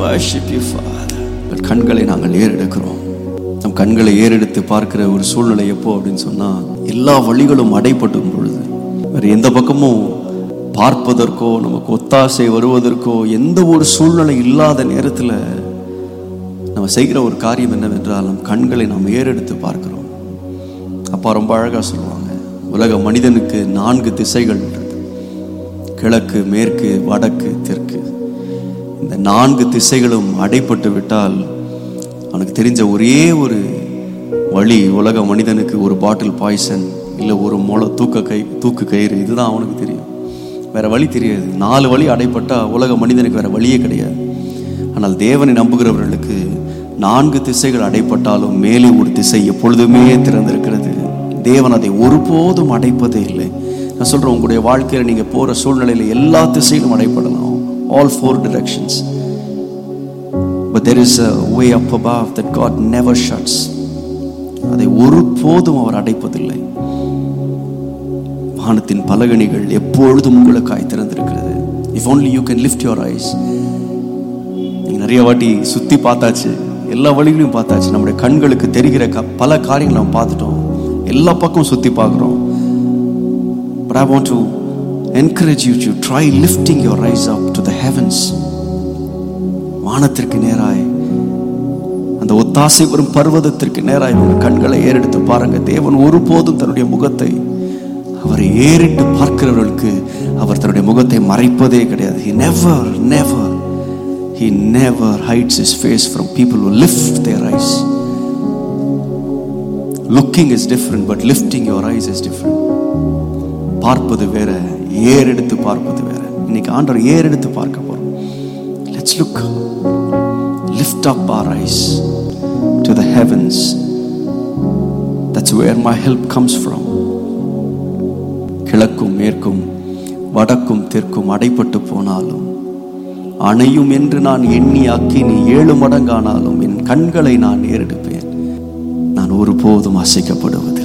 worship you, Father. உங்கள் கண்களை நாங்கள் ஏறெடுக்கிறோம் நம் கண்களை ஏறெடுத்து பார்க்கிற ஒரு சூழ்நிலை எப்போ அப்படின்னு சொன்னா எல்லா வழிகளும் அடைப்பட்டும் பொழுது வேற எந்த பக்கமும் பார்ப்பதற்கோ நமக்கு ஒத்தாசை வருவதற்கோ எந்த ஒரு சூழ்நிலை இல்லாத நேரத்தில் நம்ம செய்கிற ஒரு காரியம் என்னவென்றால் நம் கண்களை நாம் ஏறெடுத்து பார்க்கிறோம் அப்பா ரொம்ப அழகாக சொல்லுவாங்க உலக மனிதனுக்கு நான்கு திசைகள் இருக்கு கிழக்கு மேற்கு வடக்கு தெற்கு இந்த நான்கு திசைகளும் அடைப்பட்டு விட்டால் அவனுக்கு தெரிஞ்ச ஒரே ஒரு வழி உலக மனிதனுக்கு ஒரு பாட்டில் பாய்சன் இல்லை ஒரு முளை தூக்க கை தூக்கு கயிறு இதுதான் அவனுக்கு தெரியும் வேற வழி தெரியாது நாலு வழி அடைப்பட்டா உலக மனிதனுக்கு வேற வழியே கிடையாது ஆனால் தேவனை நம்புகிறவர்களுக்கு நான்கு திசைகள் அடைப்பட்டாலும் மேலே ஒரு திசை எப்பொழுதுமே திறந்திருக்கிறது தேவன் அதை ஒருபோதும் அடைப்பதே இல்லை நான் சொல்றேன் உங்களுடைய வாழ்க்கையில நீங்க போற சூழ்நிலையில எல்லா திசையிலும் அடைப்படலாம் all four directions but there is a way up above that God never shuts அதை ஒருபோதும் அவர் அடைப்பதில்லை வானத்தின் பலகணிகள் எப்பொழுதும் உங்களுக்காய் திறந்திருக்கிறது if only you can lift your eyes நீங்க நிறைய வாட்டி சுத்தி பார்த்தாச்சு எல்லா வழிகளையும் பார்த்தாச்சு நம்முடைய கண்களுக்கு தெரிகிற க- பல காரியங்களை நம்ம பார்த்துட்டோம் எல்லா பக்கம் சுத்தி பார்க்குறோம் But I want to encourage you to try lifting your eyes up to the heavens. வானத்திற்கு நேராய் அந்த ஒத்தாசை வரும் பர்வதத்திற்கு நேராய் உங்க கண்களை ஏறெடுத்து பாருங்க தேவன் ஒருபோதும் தன்னுடைய முகத்தை அவரை ஏறிட்டு பார்க்கிறவர்களுக்கு அவர் தன்னுடைய முகத்தை மறைப்பதே கிடையாது he never never he never hides his face from people who lift their eyes looking is different but lifting your eyes is different பார்ப்பது வேற ஏறெடுத்து பார்ப்பது வேற இன்னைக்கு ஆண்டவர் ஏறெடுத்து பார்க்க போறோம் let's look lift up our eyes to the heavens that's where my help comes from கிழக்கும் மேற்கும் வடக்கும் தெற்கும் அடைப்பட்டு போனாலும் அணையும் என்று நான் எண்ணி அக்கினி ஏழு மடங்கானாலும் என் கண்களை நான் ஏறெடுப்பேன் நான் ஒருபோதும் அசைக்கப்படுவது